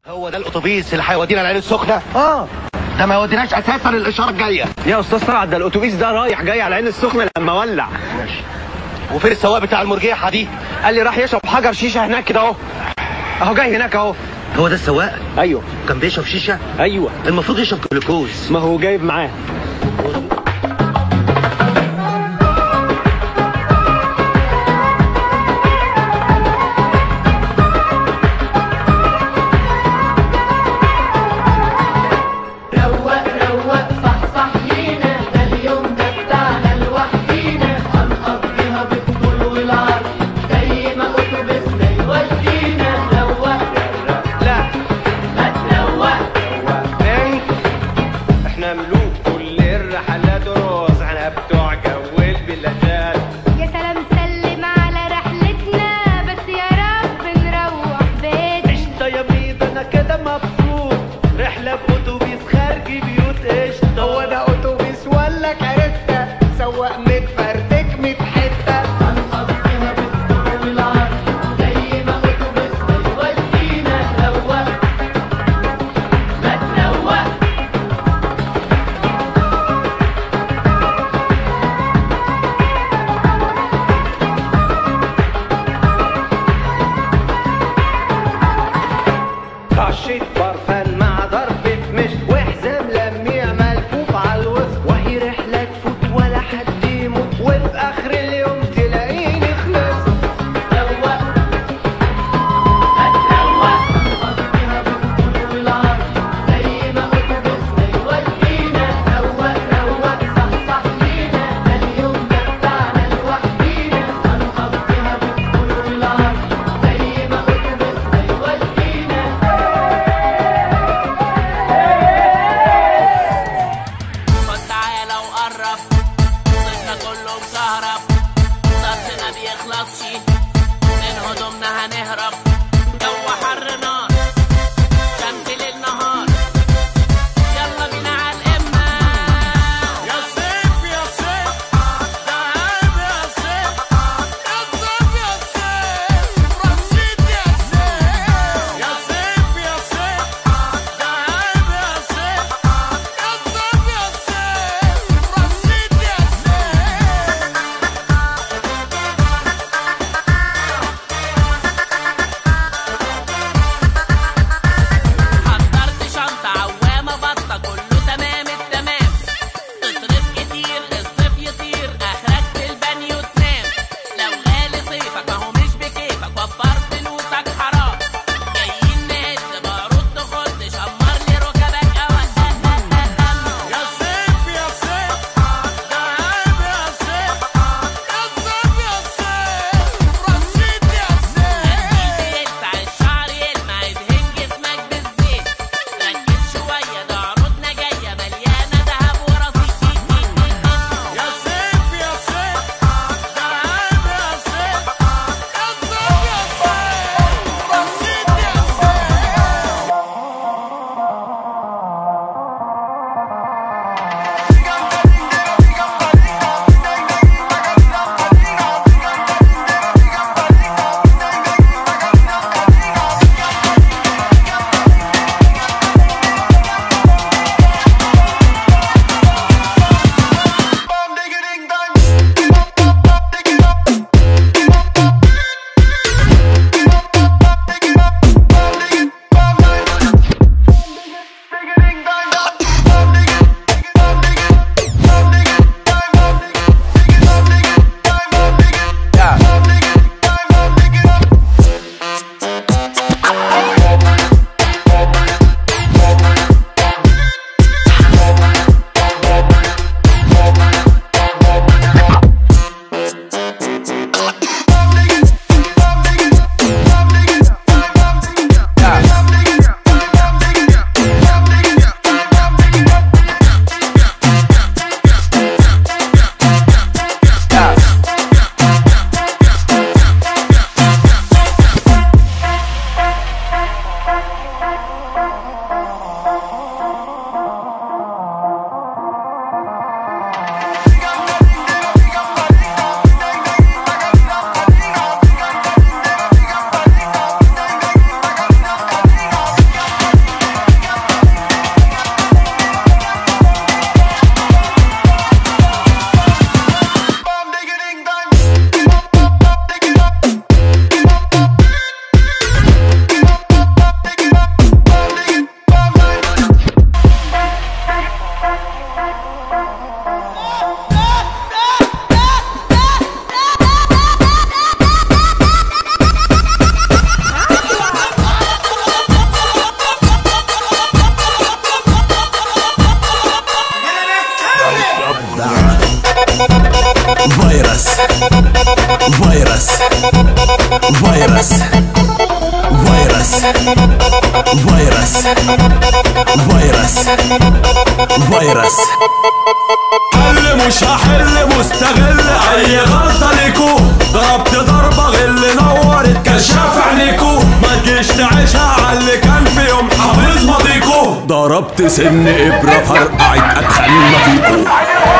هو ده الاتوبيس اللي هيودينا العين السخنه اه ده ما يوديناش اساسا الاشاره الجايه يا استاذ طلعت ده الاتوبيس ده رايح جاي على عين السخنه لما ولع وفين السواق بتاع المرجيحه دي قال لي راح يشرب حجر شيشه هناك كده اهو اهو جاي هناك اهو هو ده السواق ايوه كان بيشرب شيشه ايوه المفروض يشرب جلوكوز ما هو جايب معاه روق روق صح صح لينا ده اليوم ده بتاعنا لوحدينا هنقضيها بالطول والعرض زي ما اتوبيسنا يودينا روق لا ما تروق انت احنا ملوك كل الرحلات رز احنا بتوع جو البلادات يا سلام سلم على رحلتنا بس يا رب نروح بيتنا قشطة يا بيض انا كده مبسوط رحلة بأتوبيس خارج بيوت قشطة هو ده أتوبيس ولا كارتة سواق متفرتك ميت حتة هنقضيها بالطول والعرض زي ما اتوبيسنا يودينا روق ما تروق طشة برفان مع ضربة مش وحزام لميع ملفوف على الوسط وهي رحلة تفوت ولا حد يموت وفي آخر اليوم تلاقيني خلصت روق ما تروق هنقضيها بالطول والعرض زي ما اتوبيسنا يودينا روق روق صح صح لينا ده اليوم ده بتاعنا لوحدينا هنقضيها بالطول والعرض زي ما اتوبيسنا يودينا خد تعالى وقرب صيفنا كله مكهرب صرفنا بيخلصش من هدومنا هنهرب جو حر نار شمس ليل نهار يلا بينا على القمة يا صيف يا صيف تعال يا صيف يا صيف يا صيف رصيد يا صيف يا صيف يا صيف تعال يا صيف يا صيف يا صيف رصيد يا صيف فيروس فيروس فيروس فيروس فيروس حل مش هحل مستغل اي غلطة ليكو ضربت ضربة غل نورت كشاف عينيكو ما تجيش تعيشها على اللي كان في يوم حافظ ماضيكو ضربت سن ابرة فرقعت اتخنى فيكو